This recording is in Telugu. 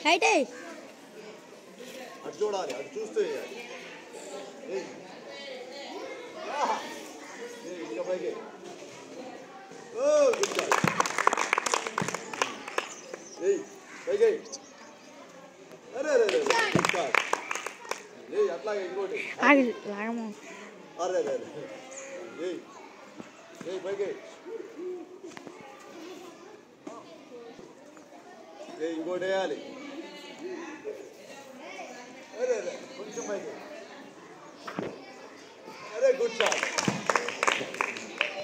హైట్ అయ్యి అటు చూడాలి అటు చూస్తూ వేయాలి ఏయ్. ఆహా. ఏయ్, ఇంకా పైకి ఓ గుడ్ షాట్ ఏయ్ పైకి ఏయ్. అరే అరే అరే గుడ్ షాట్ ఏయ్ అట్లాగే ఇంకోటి ఆగి లాగము అరే అరే అరే ఏయ్ ఏయ్ పైకి ఏయ్. ఏయ్ ఇంకోటి వేయాలి అరే అరే కొంచెం పైకి అరే గుడ్ షాట్